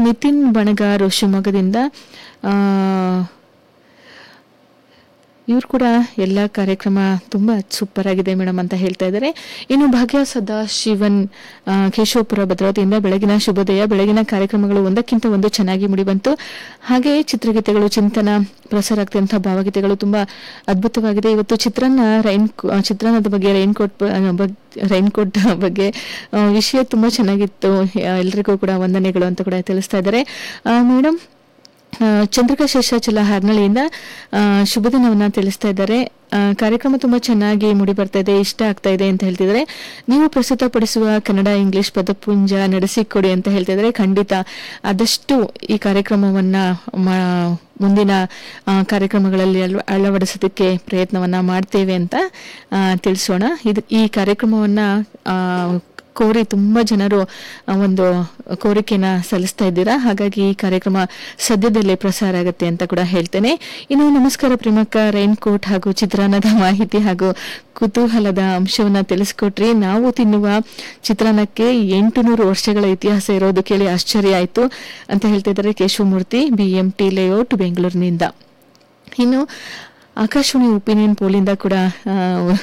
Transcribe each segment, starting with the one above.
ನಿತಿನ್ ಬಣಗಾರು ಶಿವಮೊಗ್ಗದಿಂದ ಇವ್ರು ಕೂಡ ಎಲ್ಲ ಕಾರ್ಯಕ್ರಮ ತುಂಬ ಸೂಪರ್ ಆಗಿದೆ ಮೇಡಮ್ ಅಂತ ಹೇಳ್ತಾ ಇದ್ದಾರೆ ಇನ್ನು ಭಾಗ್ಯ ಸದಾ ಶಿವನ್ ಆ, ಕೇಶವಪುರ ಭದ್ರಾವತಿಯಿಂದ ಬೆಳಗಿನ ಶುಭೋದಯ ಬೆಳಗಿನ ಕಾರ್ಯಕ್ರಮಗಳು ಒಂದಕ್ಕಿಂತ ಒಂದು ಚೆನ್ನಾಗಿ ಮೂಡಿಬಂತು ಹಾಗೆಯೇ ಚಿತ್ರಗೀತೆಗಳು ಚಿಂತನ ಪ್ರಸಾರ ಆಗ್ತಿರುವಂತಹ ಭಾವಗೀತೆಗಳು ತುಂಬಾ ಅದ್ಭುತವಾಗಿದೆ ಇವತ್ತು ಚಿತ್ರಾನ್ನ ರೈನ್ ಚಿತ್ರಾನ್ನದ ಬಗ್ಗೆ ರೈನ್ ಕೋಟ್ ರೈನ್ ಕೋಟ್ ಬಗ್ಗೆ ಆ, ವಿಷಯ ತುಂಬಾ ಚೆನ್ನಾಗಿತ್ತು ಎಲ್ರಿಗೂ ಕೂಡ ವಂದನೆಗಳು ಅಂತ ಕೂಡ ತಿಳಿಸ್ತಾ ಇದ್ದಾರೆ ಮೇಡಮ್ ಆ, ಚಂದ್ರಿಕಾ ಶೇಷಾಚಲ ಹಾರ್ನಳ್ಳಿಯಿಂದ ಆ, ಶುಭ ದಿನವನ್ನ ತಿಳಿಸ್ತಾ ಇದ್ದಾರೆ ಆ, ಕಾರ್ಯಕ್ರಮ ತುಂಬಾ ಚೆನ್ನಾಗಿ ಮೂಡಿ ಬರ್ತಾ ಇದೆ ಇಷ್ಟ ಆಗ್ತಾ ಇದೆ ಅಂತ ಹೇಳ್ತಿದ್ದಾರೆ ನೀವು ಪ್ರಸ್ತುತಪಡಿಸುವ ಕನ್ನಡ ಇಂಗ್ಲಿಷ್ ಪದಪುಂಜ ನಡೆಸಿಕೊಡಿ ಅಂತ ಹೇಳ್ತಿದ್ದಾರೆ ಖಂಡಿತ ಆದಷ್ಟು ಈ ಕಾರ್ಯಕ್ರಮವನ್ನ ಮಾ- ಮುಂದಿನ ಆ, ಕಾರ್ಯಕ್ರಮಗಳಲ್ಲಿ ಅಳವ- ಅಳವಡಿಸೋದಕ್ಕೆ ಪ್ರಯತ್ನವನ್ನ ಮಾಡ್ತೇವೆ ಅಂತ ಆ, ತಿಳಿಸೋಣ ಇದು ಈ ಕಾರ್ಯಕ್ರಮವನ್ನ ಆ, ಕೋರಿ ತುಂಬಾ ಜನರು ಆ, ಒಂದು ಕೋರಿಕೆನ ಸಲ್ಲಿಸ್ತಾ ಇದ್ದೀರಾ ಹಾಗಾಗಿ ಈ ಕಾರ್ಯಕ್ರಮ ಸದ್ಯದಲ್ಲೇ ಪ್ರಸಾರ ಆಗುತ್ತೆ ಅಂತ ಕೂಡ ಹೇಳ್ತೇನೆ ಇನ್ನು ನಮಸ್ಕಾರ ಪ್ರೇಮಕ್ಕ ರೈನ್ ಕೋಟ್ ಹಾಗೂ ಚಿತ್ರಾನ್ನದ ಮಾಹಿತಿ ಹಾಗೂ ಕುತೂಹಲದ ಅಂಶವನ್ನ ತಿಳಿಸ್ಕೊಟ್ರಿ ನಾವು ತಿನ್ನುವ ಚಿತ್ರಾನ್ನಕ್ಕೆ ಎಂಟು ನೂರು ವರ್ಷಗಳ ಇತಿಹಾಸ ಇರೋದು ಕೇಳಿ ಆಶ್ಚರ್ಯ ಆಯ್ತು ಅಂತ ಹೇಳ್ತಾ ಇದ್ದಾರೆ ಕೇಶವಮೂರ್ತಿ ಬಿಎಂಟಿ ಲೇಔಟ್ ಬೆಂಗಳೂರಿನಿಂದ ಇನ್ನು ಆಕಾಶವಾಣಿ ಒಪಿನಿಯನ್ ಪೋಲಿಂದ ಕೂಡ ಆ,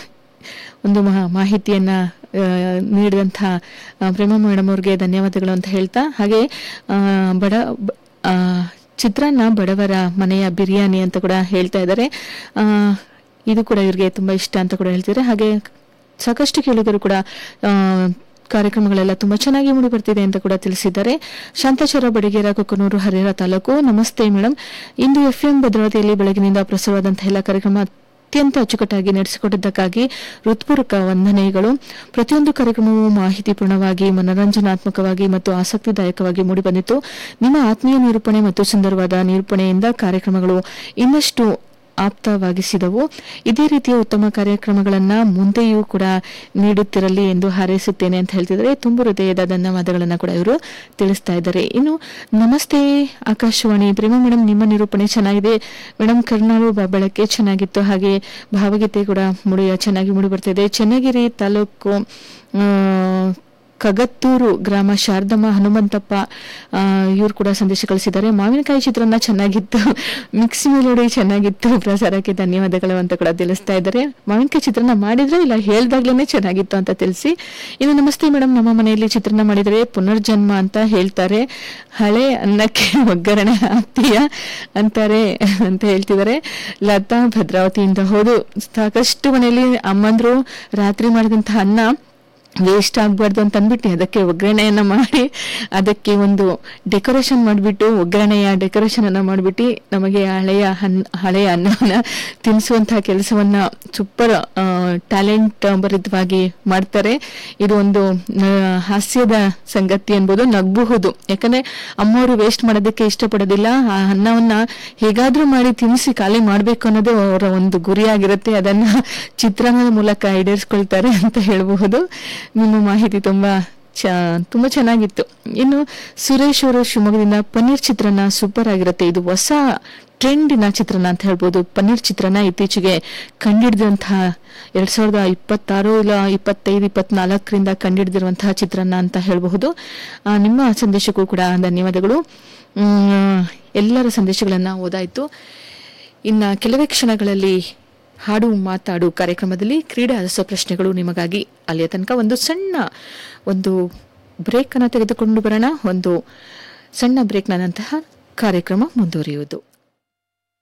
ಒಂದು ಮಹಾ- ಮಾಹಿತಿಯನ್ನ ಆ, ನೀಡಿದಂತಹ ಆ, ಪ್ರೇಮ ಮೇಡಮ್ ಅವ್ರಿಗೆ ಧನ್ಯವಾದಗಳು ಅಂತ ಹೇಳ್ತಾ ಹಾಗೆ ಆ, ಬಡ ಬ- ಆ, ಚಿತ್ರಾನ್ನ ಬಡವರ ಮನೆಯ ಬಿರಿಯಾನಿ ಅಂತ ಕೂಡ ಹೇಳ್ತಾ ಇದ್ದಾರೆ ಆ, ಇದು ಕೂಡ ಇವ್ರಿಗೆ ತುಂಬಾ ಇಷ್ಟ ಅಂತ ಕೂಡ ಹೇಳ್ತಿದ್ದಾರೆ ಹಾಗೆ ಸಾಕಷ್ಟು ಕೇಳಿದರು ಕೂಡ ಆ, ಕಾರ್ಯಕ್ರಮಗಳೆಲ್ಲ ತುಂಬಾ ಚೆನ್ನಾಗಿ ಮೂಡಿ ಬರ್ತಿದೆ ಅಂತ ಕೂಡ ತಿಳಿಸಿದ್ದಾರೆ ಶಾಂತಾಚಾರ ಬಡಿಗೇರ ಕೊಕ್ಕನೂರು ಹರಿಹರ ತಾಲೂಕು ನಮಸ್ತೆ ಮೇಡಮ್ ಇಂದು ಎಫ್ಎಂ ಭದ್ರಾವತಿಯಲ್ಲಿ ಬೆಳಗಿನಿಂದ ಪ್ರಸಾರವಾದಂತಹ ಎಲ್ಲ ಕಾರ್ಯಕ್ರಮ ಅತ್ಯಂತ ಅಚ್ಚುಕಟ್ಟಾಗಿ ನಡೆಸಿಕೊಟ್ಟಿದ್ದಕ್ಕಾಗಿ ಹೃತ್ಪೂರ್ವಕ ವಂದನೆಗಳು ಪ್ರತಿಯೊಂದು ಕಾರ್ಯಕ್ರಮವೂ ಮಾಹಿತಿಪೂರ್ಣವಾಗಿ ಮನರಂಜನಾತ್ಮಕವಾಗಿ ಮತ್ತು ಆಸಕ್ತಿದಾಯಕವಾಗಿ ಮೂಡಿಬಂದಿತ್ತು ನಿಮ್ಮ ಆತ್ಮೀಯ ನಿರೂಪಣೆ ಮತ್ತು ಸುಂದರವಾದ ನಿರೂಪಣೆಯಿಂದ ಕಾರ್ಯಕ್ರಮಗಳು ಇನ್ನಷ್ಟು ಆಪ್ತವಾಗಿಸಿದವು ಇದೇ ರೀತಿಯ ಉತ್ತಮ ಕಾರ್ಯಕ್ರಮಗಳನ್ನ ಮುಂದೆಯೂ ಕೂಡ ನೀಡುತ್ತಿರಲಿ ಎಂದು ಹಾರೈಸುತ್ತೇನೆ ಅಂತ ಹೇಳ್ತಿದ್ದಾರೆ ತುಂಬು ಹೃದಯದ ಧನ್ಯವಾದಗಳನ್ನ ಕೂಡ ಇವರು ತಿಳಿಸ್ತಾ ಇದ್ದಾರೆ ಇನ್ನು ನಮಸ್ತೆ ಆಕಾಶವಾಣಿ ಪ್ರೇಮ ಮೇಡಮ್ ನಿಮ್ಮ ನಿರೂಪಣೆ ಚೆನ್ನಾಗಿದೆ ಮೇಡಮ್ ಕರ್ನಾಳು ಬೆಳಕೆ ಚೆನ್ನಾಗಿತ್ತು ಹಾಗೆ ಭಾವಗೀತೆ ಕೂಡ ಮುಡಿ ಚೆನ್ನಾಗಿ ಮೂಡಿ ಬರ್ತಿದೆ ಚೆನ್ನಗಿರಿ ತಾಲೂಕು ಆ, ಕಗತ್ತೂರು ಗ್ರಾಮ ಶಾರದಮ್ಮ ಹನುಮಂತಪ್ಪ ಇವರು ಕೂಡ ಸಂದೇಶ ಕಳಿಸಿದ್ದಾರೆ ಮಾವಿನಕಾಯಿ ಚಿತ್ರಾನ್ನ ಚೆನ್ನಾಗಿತ್ತು ಮಿಕ್ಸಿ ಮೆಲೋಡಿ ಚೆನ್ನಾಗಿತ್ತು ಪ್ರಸಾರಕ್ಕೆ ಧನ್ಯವಾದಗಳು ಅಂತ ಕೂಡ ತಿಳಿಸ್ತಾ ಇದ್ದಾರೆ ಮಾವಿನಕಾಯಿ ಚಿತ್ರಾನ್ನ ಮಾಡಿದ್ರೆ ಇಲ್ಲ ಹೇಳ್ದಾಗ್ಲೇನೆ ಚೆನ್ನಾಗಿತ್ತು ಅಂತ ತಿಳಿಸಿ ಇನ್ನು ನಮಸ್ತೆ ಮೇಡಮ್ ನಮ್ಮ ಮನೆಯಲ್ಲಿ ಚಿತ್ರಾನ್ನ ಮಾಡಿದರೆ ಪುನರ್ಜನ್ಮ ಅಂತ ಹೇಳ್ತಾರೆ ಹಳೆ ಅನ್ನಕ್ಕೆ ಒಗ್ಗರಣೆ ಹಾಕ್ತೀಯಾ ಅಂತಾರೆ ಅಂತ ಹೇಳ್ತಿದ್ದಾರೆ ಲತಾ ಭದ್ರಾವತಿಯಿಂದ ಹೌದು ಸಾಕಷ್ಟು ಮನೆಯಲ್ಲಿ ಅಮ್ಮಂದ್ರು ರಾತ್ರಿ ಮಾಡಿದಂತಹ ಅನ್ನ ವೇಸ್ಟ್ ಆಗಬಾರ್ದು ಅಂತ ಅಂದ್ಬಿಟ್ಟು ಅದಕ್ಕೆ ಒಗ್ಗರಣೆಯನ್ನ ಮಾಡಿ ಅದಕ್ಕೆ ಒಂದು ಡೆಕೋರೇಷನ್ ಮಾಡಿಬಿಟ್ಟು ಒಗ್ಗರಣೆಯ ಡೆಕೋರೇಷನ್ ಅನ್ನ ಮಾಡಿಬಿಟ್ಟು ನಮಗೆ ಹಳೆಯ ಹನ್ ಹಳೆಯ ಅನ್ನವನ್ನ ತಿನ್ನಿಸುವಂತಹ ಕೆಲಸವನ್ನ ಸೂಪರ್ ಟ್ಯಾಲೆಂಟ್ ಭರಿತವಾಗಿ ಮಾಡ್ತಾರೆ ಇದು ಒಂದು ಆ, ಹಾಸ್ಯದ ಸಂಗತಿ ಅನ್ಬೋದು ನಗಬಹುದು ಯಾಕಂದ್ರೆ ಅಮ್ಮವರು ವೇಸ್ಟ್ ಮಾಡೋದಕ್ಕೆ ಇಷ್ಟಪಡೋದಿಲ್ಲ ಆ ಅನ್ನವನ್ನ ಹೇಗಾದ್ರೂ ಮಾಡಿ ತಿನ್ನಿಸಿ ಖಾಲಿ ಮಾಡ್ಬೇಕು ಅನ್ನೋದು ಅವರ ಒಂದು ಗುರಿಯಾಗಿರುತ್ತೆ ಅದನ್ನ ಚಿತ್ರಾನ್ನದ ಮೂಲಕ ಈಡೇರಿಸ್ಕೊಳ್ತಾರೆ ಅಂತ ಹೇಳಬಹುದು ನಿಮ್ಮ ಮಾಹಿತಿ ತುಂಬಾ ಚ ತುಂಬಾ ಚೆನ್ನಾಗಿತ್ತು ಇನ್ನು ಸುರೇಶ್ ಅವರು ಶಿವಮೊಗ್ಗದಿಂದ ಪನ್ನೀರ್ ಚಿತ್ರಾನ್ನ ಸೂಪರ್ ಆಗಿರುತ್ತೆ ಇದು ಹೊಸ ಟ್ರೆಂಡಿನ ಚಿತ್ರಾನ್ನ ಅಂತ ಹೇಳ್ಬೋದು ಪನ್ನೀರ್ ಚಿತ್ರಾನ್ನ ಇತ್ತೀಚೆಗೆ ಕಂಡಿಡಿದಂತಹ ಎರಡ್ ಸಾವಿರದ ಇಪ್ಪತ್ತಾರು ಇಲ್ಲ ಇಪ್ಪತ್ತೈದು ಇಪ್ಪತ್ನಾಲ್ಕರಿಂದ ಕಂಡಿಡಿದಿರುವಂತಹ ಚಿತ್ರಾನ್ನ ಅಂತ ಹೇಳಬಹುದು ಆ, ನಿಮ್ಮ ಸಂದೇಶಕ್ಕೂ ಕೂಡ ಧನ್ಯವಾದಗಳು ಮ್, ಎಲ್ಲರ ಸಂದೇಶಗಳನ್ನ ಓದಾಯ್ತು ಇನ್ನ ಕೆಲವೇ ಕ್ಷಣಗಳಲ್ಲಿ ಹಾಡು ಮಾತಾಡು ಕಾರ್ಯಕ್ರಮದಲ್ಲಿ ಕ್ರೀಡಾ ರಸ ಪ್ರಶ್ನೆಗಳು ನಿಮಗಾಗಿ ಅಲ್ಲಿಯ ತನಕ ಒಂದು ಸಣ್ಣ ಒಂದು ಬ್ರೇಕ್ ಅನ್ನು ತೆಗೆದುಕೊಂಡು ಬರೋಣ ಒಂದು ಸಣ್ಣ ಬ್ರೇಕ್ನ ನಂತರ ಕಾರ್ಯಕ್ರಮ ಮುಂದುವರಿಯುವುದು